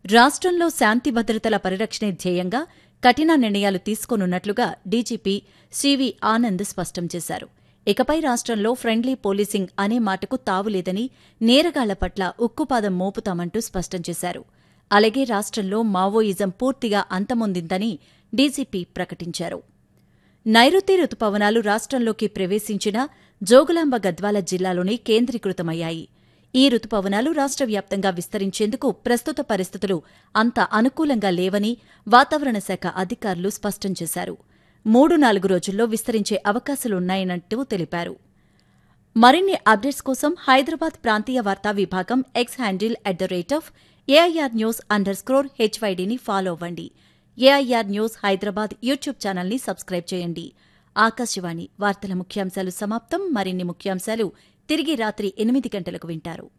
రాష్ట్రంలో శాంతి భద్రతల పరిరక్షణే ధ్యేయంగా కఠిన నిర్ణయాలు తీసుకోనున్నట్లుగా డీజీపీ సివి ఆనంద్ స్పష్టం చేశారు ఇకపై రాష్ట్రంలో ఫ్రెండ్లీ పోలీసింగ్ అనే మాటకు తావులేదని నేరగాళ్ల పట్ల ఉక్కుపాదం మోపుతామంటూ స్పష్టం చేశారు అలాగే రాష్ట్రంలో మావోయిజం పూర్తిగా అంతమొందిందని డీజీపీ ప్రకటించారు నైరుతి రుతుపవనాలు రాష్ట్రంలోకి ప్రవేశించిన జోగులాంబ గద్వాల జిల్లాలోనే కేంద్రీకృతమయ్యాయి ఈ రుతుపవనాలు రాష్ట్ర వ్యాప్తంగా విస్తరించేందుకు ప్రస్తుత పరిస్థితులు అంత అనుకూలంగా లేవని వాతావరణ శాఖ అధికారులు స్పష్టం చేశారు మూడు నాలుగు రోజుల్లో విస్తరించే అవకాశాలున్నాయన్నట్టు తెలిపారు మరిన్ని అప్డేట్స్ కోసం హైదరాబాద్ ప్రాంతీయ వార్తా విభాగం X handle at the rate of AIR news underscore హెచ్వైడీని ఫాలో అవ్వండి ఏఐఆర్ న్యూస్ హైదరాబాద్ యూట్యూబ్ ఛానల్ని సబ్స్క్రైబ్ చేయండి ఆకాశవాణి వార్తల ముఖ్యాంశాలు సమాప్తం మరిన్ని ముఖ్యాంశాలు తిరిగి రాత్రి ఎనిమిది గంటలకు వింటారు